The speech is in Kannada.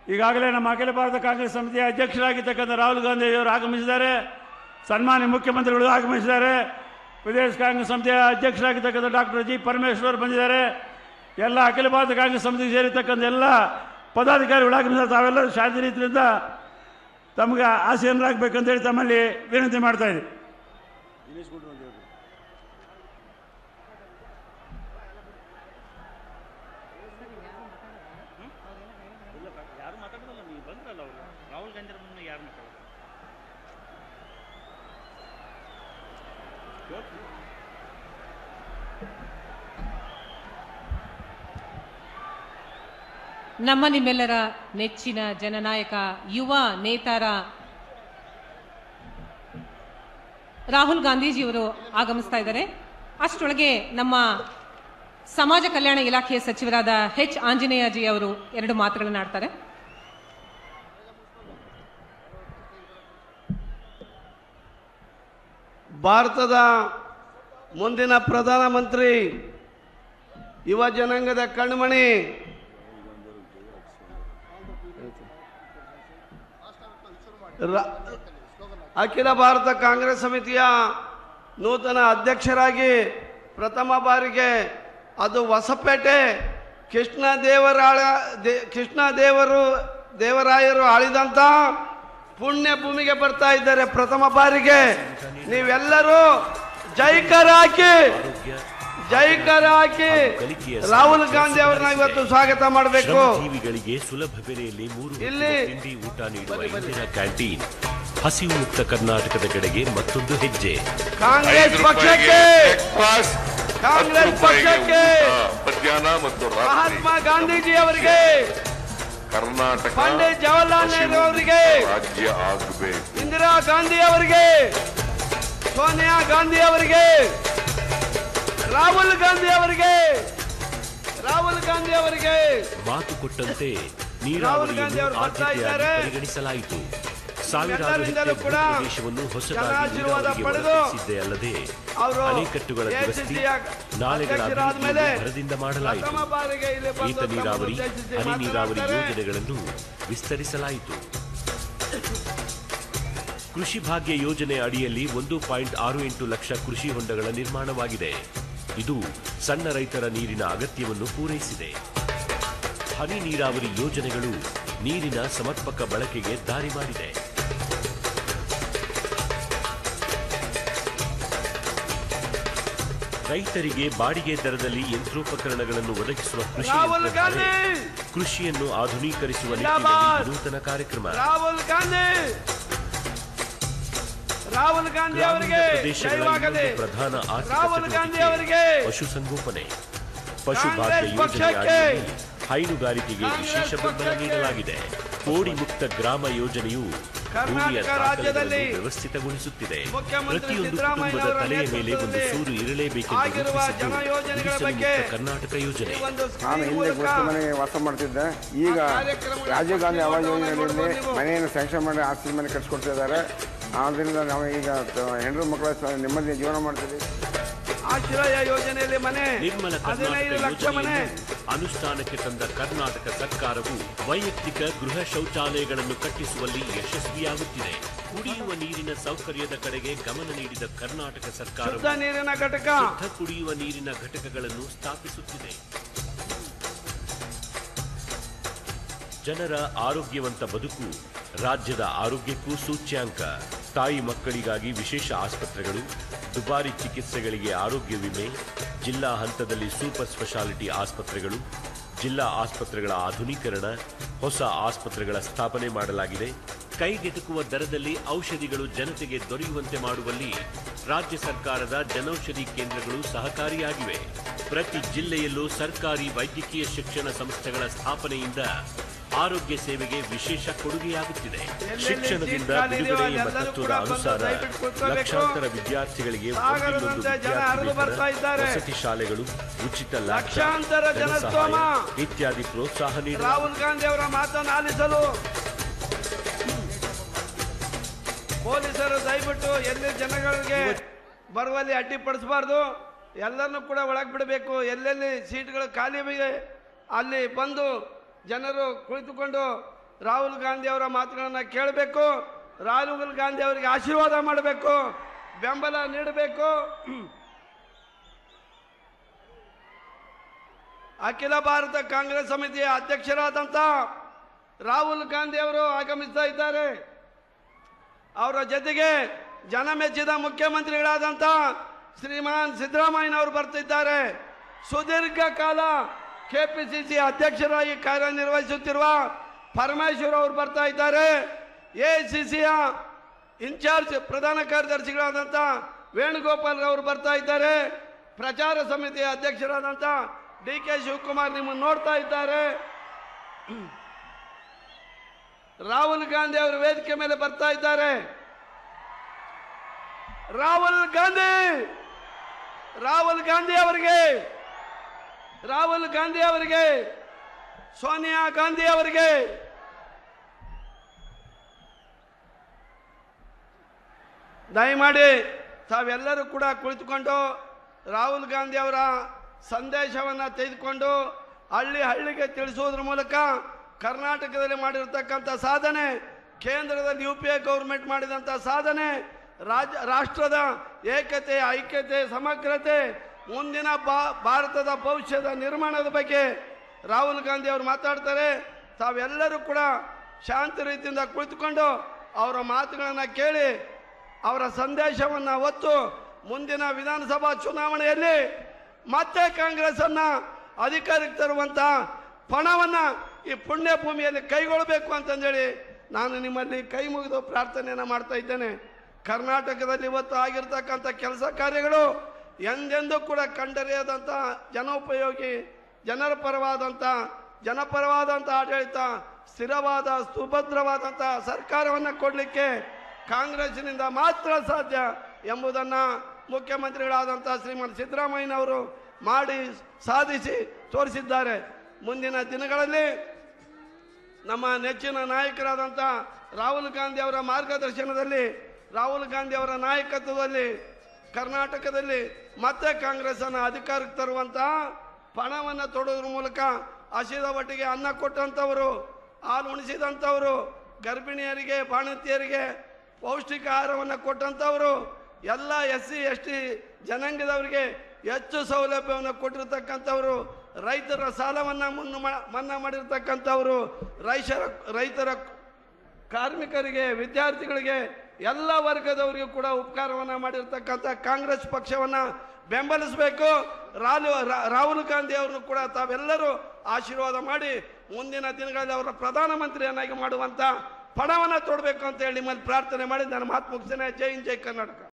ಈಗಾಗಲೇ ನಮ್ಮ ಅಖಿಲ ಭಾರತ ಕಾಂಗ್ರೆಸ್ ಸಮಿತಿಯ ಅಧ್ಯಕ್ಷರಾಗಿರ್ತಕ್ಕಂಥ ರಾಹುಲ್ ಗಾಂಧಿ ಅವರು ಆಗಮಿಸಿದ್ದಾರೆ ಸನ್ಮಾನ್ಯ ಮುಖ್ಯಮಂತ್ರಿಗಳು ಆಗಮಿಸಿದ್ದಾರೆ ಪ್ರದೇಶ ಕಾಂಗ್ರೆಸ್ ಸಮಿತಿಯ ಅಧ್ಯಕ್ಷರಾಗಿರ್ತಕ್ಕಂಥ ಡಾಕ್ಟರ್ ಜಿ ಪರಮೇಶ್ವರ್ ಬಂದಿದ್ದಾರೆ ಎಲ್ಲ ಅಖಿಲ ಭಾರತ ಕಾಂಗ್ರೆಸ್ ಸಮಿತಿಗೆ ಸೇರಿರ್ತಕ್ಕಂಥ ಎಲ್ಲ ಪದಾಧಿಕಾರಿಗಳು ಆಗಮಿಸಿದ್ದಾರೆ ತಾವೆಲ್ಲ ಶಾಂತಿ ರೀತಿಯಿಂದ ತಮಗೆ ಆಸೀನರಾಗಬೇಕಂತೇಳಿ ತಮ್ಮಲ್ಲಿ ವಿನಂತಿ ಮಾಡ್ತಾ ಇದ್ದೀವಿ ಯಾರು ಮಾತಾಡೋದಲ್ಲ ನೀವು ಬಂದ್ರಲ್ಲ ಅವರು ರಾಹುಲ್ ಗಾಂಧಿ ಮುಂದೆ ಯಾರು ಮಾತಾಡೋದು ನಮ್ಮ ನಿಮ್ಮೆಲ್ಲರ ನೆಚ್ಚಿನ ಜನನಾಯಕ ಯುವ ನೇತಾರ ರಾಹುಲ್ ಗಾಂಧೀಜಿಯವರು ಆಗಮಿಸ್ತಾ ಇದ್ದಾರೆ ಅಷ್ಟರೊಳಗೆ ನಮ್ಮ ಸಮಾಜ ಕಲ್ಯಾಣ ಇಲಾಖೆಯ ಸಚಿವರಾದ ಎಚ್ ಆಂಜನೇಯಜಿ ಅವರು ಎರಡು ಮಾತುಗಳನ್ನು ಆಡ್ತಾರೆ ಭಾರತದ ಮುಂದಿನ ಪ್ರಧಾನಮಂತ್ರಿ ಯುವ ಜನಾಂಗದ ಕಣ್ಮಣಿ ರ- ಅಖಿಲ ಭಾರತ ಕಾಂಗ್ರೆಸ್ ಸಮಿತಿಯ ನೂತನ ಅಧ್ಯಕ್ಷರಾಗಿ ಪ್ರಥಮ ಬಾರಿಗೆ ಅದು ಹೊಸಪೇಟೆ ಕೃಷ್ಣ ದೇವರಾಳ ದೇ ಕೃಷ್ಣ ದೇವರು ದೇವರಾಯರು ಆಳಿದಂಥ ಪುಣ್ಯ ಭೂಮಿಗೆ ಬರ್ತಾ ಇದ್ದಾರೆ ಪ್ರಥಮ ಬಾರಿಗೆ ನೀವೆಲ್ಲರೂ ಜೈಕರ ಹಾಕಿ ಜೈಕರ ಹಾಕಿ ರಾಹುಲ್ ಗಾಂಧಿ ಅವ್ರನ್ನ ಇವತ್ತು ಸ್ವಾಗತ ಮಾಡಬೇಕು ಜೀವಿಗಳಿಗೆ ಸುಲಭ ಬೆಲೆಯಲ್ಲಿ ಮೂರು ಹೊತ್ತಿನ ಇಲ್ಲಿ ತಿಂಡಿ ಊಟ ನೀಡುವ ಇಂದಿನ ಕ್ಯಾಂಟೀನ್ ಹಸಿವು ಮುಕ್ತ ಕರ್ನಾಟಕದ ಕಡೆಗೆ ಮತ್ತೊಂದು ಹೆಜ್ಜೆ ಕಾಂಗ್ರೆಸ್ ಪಕ್ಷಕ್ಕೆ ಬ್ರೇಕ್ಫಾಸ್ಟ್ ಕಾಂಗ್ರೆಸ್ ಪಕ್ಷಕ್ಕೆ ಮಧ್ಯಾಹ್ನ ಮತ್ತು ರಾತ್ರಿ ಮಹಾತ್ಮ ಗಾಂಧೀಜಿ ಅವರಿಗೆ ಕರ್ನಾಟಕ ಪಂಡಿತ್ ಜವಾಹರ್ಲಾಲ್ ನೆಹರು ಅವರಿಗೆ ರಾಜ್ಯ ಆಗಬೇಕು ಇಂದಿರಾ ಗಾಂಧಿ ಅವರಿಗೆ ಸೋನಿಯಾ ಗಾಂಧಿ ಅವರಿಗೆ ರಾಹುಲ್ ಗಾಂಧಿ ಅವರಿಗೆ ರಾಹುಲ್ ಗಾಂಧಿ ಅವರಿಗೆ ಮಾತು ಕೊಟ್ಟಂತೆ ರಾಹುಲ್ ನೀರಾವರಿಯನ್ನು ಗಾಂಧಿ ಅವರು ಬರ್ತಾ ಆದ್ಯತೆಯಾಗಿ ಇದ್ದಾರೆ. ಪರಿಗಣಿಸಲಾಯಿತು ಸಾವಿರಾರು ಎಲ್ಲರಿಂದಲೂ ಹೆಕ್ಟೇರ್ ಕೂಡ ಪ್ರದೇಶವನ್ನು ಹೊಸದಾಗಿ ಜನಾಶೀರ್ವಾದ ನೀರಾವರಿಗೆ ಪಡೆದು ಒಳಪಡಿಸಿದ್ದೇ ಅಲ್ಲದೆ ಅವರು ಅಣೆಕಟ್ಟುಗಳ ದುರಸ್ತಿ ACC ಯ ನಾಲೆಗಳ ಅಧ್ಯಕ್ಷರಾದ ಮೇಲೆ ಅಭಿವೃದ್ಧಿಯನ್ನು ಭರದಿಂದ ಮಾಡಲಾಯಿತು ಪ್ರಥಮ ಬಾರಿಗೆ ಇಲ್ಲಿ ಬಂದು ಏತ ನೀರಾವರಿ ತಮ್ಮನ್ನು ಉದ್ದೇಶಿಸಿ ಹನಿ ನೀರಾವರಿ ಮಾತನಾಡ್ತಾರೆ. ಯೋಜನೆಗಳನ್ನು ವಿಸ್ತರಿಸಲಾಯಿತು ಕೃಷಿ ಭಾಗ್ಯ ಯೋಜನೆ ಅಡಿಯಲ್ಲಿ ಒಂದು ಪಾಯಿಂಟ್ ಆರು ಎಂಟು ಲಕ್ಷ ಕೃಷಿ ಹೊಂಡಗಳ ನಿರ್ಮಾಣವಾಗಿದೆ ಇದು ಸಣ್ಣ ರೈತರ ನೀರಿನ ಅಗತ್ಯವನ್ನು ಪೂರೈಸಿದೆ ಹನಿ ನೀರಾವರಿ ಯೋಜನೆಗಳು ನೀರಿನ ಸಮರ್ಪಕ ಬಳಕೆಗೆ ದಾರಿ ಮಾಡಿದೆ ರೈತರಿಗೆ ಬಾಡಿಗೆ ದರದಲ್ಲಿ ಯಂತ್ರೋಪಕರಣಗಳನ್ನು ಒದಗಿಸುವ ಕೃಷಿ ರಾಹುಲ್ ಯಂತ್ರಧಾರೆ, ಗಾಂಧಿ ಕೃಷಿಯನ್ನು ಆಧುನೀಕರಿಸುವ ಜಿಂದಾಬಾದ್. ನಿಟ್ಟಿನಲ್ಲಿ ನೂತನ ಕಾರ್ಯಕ್ರಮ ರಾಹುಲ್ ಗಾಂಧಿ ರಾಹುಲ್ ಗಾಂಧಿ ಗ್ರಾಮೀಣ ಅವರಿಗೆ ಪ್ರದೇಶಗಳ ಜಯವಾಗಲಿ ಇನ್ನೊಂದು ಪ್ರಧಾನ ಆರ್ಥಿಕ ರಾಹುಲ್ ಗಾಂಧಿ ಚಟುವಟಿಕೆ ಅವರಿಗೆ ಪಶುಸಂಗೋಪನೆ ಪಶುಭಾಗ್ಯ ಕಾಂಗ್ರೆಸ್ ಯೋಜನೆ ಪಕ್ಷಕ್ಕೆ ಅಡಿಯಲ್ಲಿ ಹೈನುಗಾರಿಕೆಗೆ ಕಾಂಗ್ರೆಸ್ ವಿಶೇಷ ಬೆಂಬಲ ಪಕ್ಷಕ್ಕೆ ನೀಡಲಾಗಿದೆ ಕೋಡಿ ಮುಕ್ತ ಗ್ರಾಮ ಯೋಜನೆಯು ಕರ್ನಾಟಕ ಭೂಮಿಯ ರಾಜ್ಯದಲ್ಲಿ ದಾಖಲೆಗಳನ್ನು ವ್ಯವಸ್ಥಿತಗುಣಿಸುತ್ತಿದೆ ಮುಖ್ಯಮಂತ್ರಿ ಪ್ರತಿಯೊಂದು ಸಿದ್ದರಾಮಯ್ಯ ಕುಟುಂಬದ ಅವರ ತಲೆಯ ಮೇಲೆ ಒಂದು ನೇತೃತ್ವದಲ್ಲಿ ಸೂರು ಇರಲೇಬೇಕೆಂದು ಆಗಿರುವ ರೂಪಿಸಿದ್ದು ಜನ ಯೋಜನೆಗಳ ಗುಡಿಸಲು ಬಗ್ಗೆ ಮುಕ್ತ ಕರ್ನಾಟಕ ಯೋಜನೆ ಈ ಒಂದು ನಾನು ಸ್ಕ್ರೀನ್ ಹಿಂದೆ ಮೂಲಕ ಗೊತ್ತು ಮನೆಗೆ ವಾಸ ಮಾಡ್ತಿದ್ದೆ ಈಗ ಆ ಕಾರ್ಯಕ್ರಮಗಳ ರಾಜೀವ್ ಗಾಂಧಿ ಆವಾಸ್ ಪಟ್ಟಿಯನ್ನು ಯೋಜನೆಯಲ್ಲಿ ನೀವು- ಮನೆಯನ್ನು ಸ್ಯಾಂಕ್ಷನ್ ಮಾಡಿ ಆಸ್ತಿ ಮನೆ ಕಟ್ಸ್ಕೊಡ್ತಾ ಇದ್ದಾರೆ ಆದ್ದರಿಂದ ನಾವು ಈಗ ತ- ಹೆಣ್ಣು ಮಕ್ಕಳ ಸ- ನೆಮ್ಮದಿ ಜೀವನ ಮಾಡ್ತಿದ್ದೀವಿ ಆಶ್ರಯ ಯೋಜನೆಯಲ್ಲಿ ಮನೆ ನಿರ್ಮಲ ಹದಿನೈದು ಕರ್ನಾಟಕ ಲಕ್ಷ ಮನೆ ಯೋಜನೆಯನ್ನು ಅನುಷ್ಠಾನಕ್ಕೆ ತಂದ ಕರ್ನಾಟಕ ಸರ್ಕಾರವು ವೈಯಕ್ತಿಕ ಗೃಹ ಶೌಚಾಲಯಗಳನ್ನು ಕಟ್ಟಿಸುವಲ್ಲಿ ಯಶಸ್ವಿಯಾಗುತ್ತಿದೆ ಕುಡಿಯುವ ನೀರಿನ ಸೌಕರ್ಯದ ಕಡೆಗೆ ಗಮನ ನೀಡಿದ ಕರ್ನಾಟಕ ಸರ್ಕಾರವು ಶುದ್ಧ ನೀರಿನ ಘಟಕ ಶುದ್ಧ ಕುಡಿಯುವ ನೀರಿನ ಘಟಕಗಳನ್ನು ಸ್ಥಾಪಿಸುತ್ತಿದೆ ಜನರ ಆರೋಗ್ಯವಂತ ಬದುಕು ರಾಜ್ಯದ ಆರೋಗ್ಯಕ್ಕೂ ಸೂಚ್ಯಾಂಕ ತಾಯಿ ಮಕ್ಕಳಿಗಾಗಿ ವಿಶೇಷ ಆಸ್ಪತ್ರೆಗಳು ದುಬಾರಿ ಚಿಕಿತ್ಸೆಗಳಿಗೆ ಆರೋಗ್ಯ ವಿಮೆ ಜಿಲ್ಲಾ ಹಂತದಲ್ಲಿ ಸೂಪರ್ ಸ್ಪೆಷಾಲಿಟಿ ಆಸ್ಪತ್ರೆಗಳು ಜಿಲ್ಲಾ ಆಸ್ಪತ್ರೆಗಳ ಆಧುನೀಕರಣ ಹೊಸ ಆಸ್ಪತ್ರೆಗಳ ಸ್ಥಾಪನೆ ಮಾಡಲಾಗಿದೆ ಕೈಗೆಟುಕುವ ದರದಲ್ಲಿ ಔಷಧಿಗಳು ಜನತೆಗೆ ದೊರೆಯುವಂತೆ ಮಾಡುವಲ್ಲಿ ರಾಜ್ಯ ಸರ್ಕಾರದ ಜನೌಷಧಿ ಕೇಂದ್ರಗಳು ಸಹಕಾರಿಯಾಗಿವೆ ಪ್ರತಿ ಜಿಲ್ಲೆಯಲ್ಲೂ ಸರ್ಕಾರಿ ವೈದ್ಯಕೀಯ ಶಿಕ್ಷಣ ಸಂಸ್ಥೆಗಳ ಸ್ಥಾಪನೆಯಿಂದ ಆರೋಗ್ಯ ಸೇವೆಗೆ ವಿಶೇಷ ಕೊಡುಗೆಯಾಗುತ್ತಿದೆ ಶಿಕ್ಷಣದಿಂದ ಬಿಡುಗಡೆ ಎಂಬ ತತ್ವದ ಅನುಸಾರ ಲಕ್ಷಾಂತರ ವಿದ್ಯಾರ್ಥಿಗಳಿಗೆ ಒಂದಿಲ್ಲೊಂದು ಸಾಗರದಂತೆ ಜನ ಹರಿದು ವಿದ್ಯಾರ್ಥಿ ಬರ್ತಾ ವೇತನ, ಇದ್ದಾರೆ. ವಸತಿ ಶಾಲೆಗಳು ಉಚಿತ ಲ್ಯಾಪ್ಟಾಪ್, ಲಕ್ಷಾಂತರ ಧನ ಜನಸ್ತೋಮ. ಸಹಾಯ ಇತ್ಯಾದಿ ಪ್ರೋತ್ಸಾಹ ನೀಡಲಾಗಿದೆ ರಾಹುಲ್ ಗಾಂಧಿ ಅವರ ಮಾತನ್ನು ಆಲಿಸಲು ಪೊಲೀಸರು ದಯವಿಟ್ಟು ಎಲ್ಲಿ ಜನಗಳಿಗೆ ಬರುವಲ್ಲಿ ಅಡ್ಡಿಪಡಿಸಬಾರ್ದು ಎಲ್ಲರನ್ನೂ ಕೂಡ ಒಳಗೆ ಬಿಡಬೇಕು ಎಲ್ಲೆಲ್ಲಿ ಸೀಟ್ಗಳು ಖಾಲಿ ಇವೆ ಅಲ್ಲಿ ಬಂದು ಜನರು ಕುಳಿತುಕೊಂಡು ರಾಹುಲ್ ಗಾಂಧಿ ಅವರ ಮಾತುಗಳನ್ನು ಕೇಳಬೇಕು ರಾಹುಲ್ ಗಾಂಧಿ ಅವರಿಗೆ ಆಶೀರ್ವಾದ ಮಾಡಬೇಕು ಬೆಂಬಲ ನೀಡಬೇಕು ಅಖಿಲ ಭಾರತ ಕಾಂಗ್ರೆಸ್ ಸಮಿತಿಯ ಅಧ್ಯಕ್ಷರಾದಂಥ ರಾಹುಲ್ ಗಾಂಧಿ ಅವರು ಆಗಮಿಸ್ತಾ ಇದ್ದಾರೆ ಅವರ ಜೊತೆಗೆ ಜನ ಮೆಚ್ಚಿದ ಮುಖ್ಯಮಂತ್ರಿಗಳಾದಂಥ ಶ್ರೀಮಾನ್ ಸಿದ್ದರಾಮಯ್ಯನವರು ಬರ್ತಿದ್ದಾರೆ ಸುದೀರ್ಘ ಕಾಲ ಕೆಪಿಸಿಸಿ ಅಧ್ಯಕ್ಷರಾಗಿ ಕಾರ್ಯನಿರ್ವಹಿಸುತ್ತಿರುವ ಪರಮೇಶ್ವರ್ ಅವರು ಬರ್ತಾ ಇದ್ದಾರೆ ಎಸಿಸಿಯ ಇನ್ಚಾರ್ಜ್ ಪ್ರಧಾನ ಕಾರ್ಯದರ್ಶಿಗಳಾದಂಥ ವೇಣುಗೋಪಾಲ್ ಅವರು ಬರ್ತಾ ಇದ್ದಾರೆ ಪ್ರಚಾರ ಸಮಿತಿಯ ಅಧ್ಯಕ್ಷರಾದಂಥ ಡಿ ಕೆ ಶಿವಕುಮಾರ್ ನಿಮ್ಮನ್ನು ನೋಡ್ತಾ ಇದ್ದಾರೆ ರಾಹುಲ್ ಗಾಂಧಿ ಅವರು ವೇದಿಕೆ ಮೇಲೆ ಬರ್ತಾ ಇದ್ದಾರೆ ರಾಹುಲ್ ಗಾಂಧಿ ರಾಹುಲ್ ಗಾಂಧಿ ಅವರಿಗೆ ರಾಹುಲ್ ಗಾಂಧಿ ಅವರಿಗೆ ಸೋನಿಯಾ ಗಾಂಧಿ ಅವರಿಗೆ ದಯಮಾಡಿ ತಾವೆಲ್ಲರೂ ಕೂಡ ಕುಳಿತುಕೊಂಡು ರಾಹುಲ್ ಗಾಂಧಿ ಅವರ ಸಂದೇಶವನ್ನು ತೆಗೆದುಕೊಂಡು ಹಳ್ಳಿ ಹಳ್ಳಿಗೆ ತಿಳಿಸುವುದರ ಮೂಲಕ ಕರ್ನಾಟಕದಲ್ಲಿ ಮಾಡಿರ್ತಕ್ಕಂಥ ಸಾಧನೆ ಕೇಂದ್ರದಲ್ಲಿ ಯು ಪಿ ಎ ಗೌರ್ಮೆಂಟ್ ಮಾಡಿದಂಥ ಸಾಧನೆ ರಾಜ್ಯ ರಾಷ್ಟ್ರದ ಏಕತೆ ಐಕ್ಯತೆ ಸಮಗ್ರತೆ ಮುಂದಿನ ಬಾ ಭಾರತದ ಭವಿಷ್ಯದ ನಿರ್ಮಾಣದ ಬಗ್ಗೆ ರಾಹುಲ್ ಗಾಂಧಿ ಅವರು ಮಾತಾಡ್ತಾರೆ ತಾವೆಲ್ಲರೂ ಕೂಡ ಶಾಂತ ರೀತಿಯಿಂದ ಕುಳಿತುಕೊಂಡು ಅವರ ಮಾತುಗಳನ್ನು ಕೇಳಿ ಅವರ ಸಂದೇಶವನ್ನು ಹೊತ್ತು ಮುಂದಿನ ವಿಧಾನಸಭಾ ಚುನಾವಣೆಯಲ್ಲಿ ಮತ್ತೆ ಕಾಂಗ್ರೆಸ್ ಅನ್ನ ಅಧಿಕಾರಕ್ಕೆ ತರುವಂತ ಪಣವನ್ನ ಈ ಪುಣ್ಯ ಭೂಮಿಯಲ್ಲಿ ಕೈಗೊಳ್ಳಬೇಕು ಅಂತಂದೇಳಿ ನಾನು ನಿಮ್ಮಲ್ಲಿ ಕೈ ಮುಗಿದು ಪ್ರಾರ್ಥನೆಯನ್ನು ಮಾಡ್ತಾ ಇದ್ದೇನೆ ಕರ್ನಾಟಕದಲ್ಲಿ ಇವತ್ತು ಆಗಿರ್ತಕ್ಕಂಥ ಕೆಲಸ ಕಾರ್ಯಗಳು ಎಂದೆಂದೂ ಕೂಡ ಕಂಡರಿಯದಂಥ ಜನೋಪಯೋಗಿ ಜನರ ಪರವಾದಂಥ ಜನಪರವಾದಂಥ ಆಡಳಿತ ಸ್ಥಿರವಾದ ಸುಭದ್ರವಾದಂಥ ಸರ್ಕಾರವನ್ನು ಕೊಡಲಿಕ್ಕೆ ಕಾಂಗ್ರೆಸ್ಸಿನಿಂದ ಮಾತ್ರ ಸಾಧ್ಯ ಎಂಬುದನ್ನು ಮುಖ್ಯಮಂತ್ರಿಗಳಾದಂಥ ಶ್ರೀಮಂತ ಸಿದ್ದರಾಮಯ್ಯನವರು ಮಾಡಿ ಸಾಧಿಸಿ ತೋರಿಸಿದ್ದಾರೆ ಮುಂದಿನ ದಿನಗಳಲ್ಲಿ ನಮ್ಮ ನೆಚ್ಚಿನ ನಾಯಕರಾದಂಥ ರಾಹುಲ್ ಗಾಂಧಿ ಅವರ ಮಾರ್ಗದರ್ಶನದಲ್ಲಿ ರಾಹುಲ್ ಗಾಂಧಿ ಅವರ ನಾಯಕತ್ವದಲ್ಲಿ ಕರ್ನಾಟಕದಲ್ಲಿ ಮತ್ತೆ ಕಾಂಗ್ರೆಸ್ ಅನ್ನು ಅಧಿಕಾರಕ್ಕೆ ತರುವಂತಹ ಪಣವನ್ನು ತೊಡೋದ್ರ ಮೂಲಕ ಹಸಿದ ಒಟ್ಟಿಗೆ ಅನ್ನ ಕೊಟ್ಟಂಥವರು ಹಾಲು ಉಣಿಸಿದಂಥವರು ಗರ್ಭಿಣಿಯರಿಗೆ ಬಾಣಂತಿಯರಿಗೆ ಪೌಷ್ಟಿಕ ಆಹಾರವನ್ನು ಕೊಟ್ಟಂಥವರು ಎಲ್ಲ ಎಸ್ ಸಿ ಎಸ್ ಟಿ ಜನಾಂಗದವರಿಗೆ ಹೆಚ್ಚು ಸೌಲಭ್ಯವನ್ನು ಕೊಟ್ಟಿರ್ತಕ್ಕಂಥವರು ರೈತರ ಸಾಲವನ್ನು ಮುನ್ನ ಮನ್ನಾ ಮಾಡಿರ್ತಕ್ಕಂಥವರು ರೈತರ ರೈತರ ಕಾರ್ಮಿಕರಿಗೆ ವಿದ್ಯಾರ್ಥಿಗಳಿಗೆ ಎಲ್ಲ ವರ್ಗದವರಿಗೂ ಕೂಡ ಉಪಕಾರವನ್ನು ಮಾಡಿರ್ತಕ್ಕಂಥ ಕಾಂಗ್ರೆಸ್ ಪಕ್ಷವನ್ನು ಬೆಂಬಲಿಸಬೇಕು ರಾಲು ರಾ- ರಾಹುಲ್ ಗಾಂಧಿ ಅವರನ್ನು ಕೂಡ ತಾವೆಲ್ಲರೂ ಆಶೀರ್ವಾದ ಮಾಡಿ ಮುಂದಿನ ದಿನಗಳಲ್ಲಿ ಅವರ ಪ್ರಧಾನಮಂತ್ರಿಯನ್ನಾಗಿ ಮಾಡುವಂಥ ಪಣವನ್ನು ತೊಡಬೇಕು ಅಂತ ಹೇಳಿ ನಿಮ್ಮಲ್ಲಿ ಪ್ರಾರ್ಥನೆ ಮಾಡಿ ನಾನು ಮಾತು ಮುಗಿಸ್ತೇನೆ ಜೈ ಹಿಂದ್ ಜೈ ಕರ್ನಾಟಕ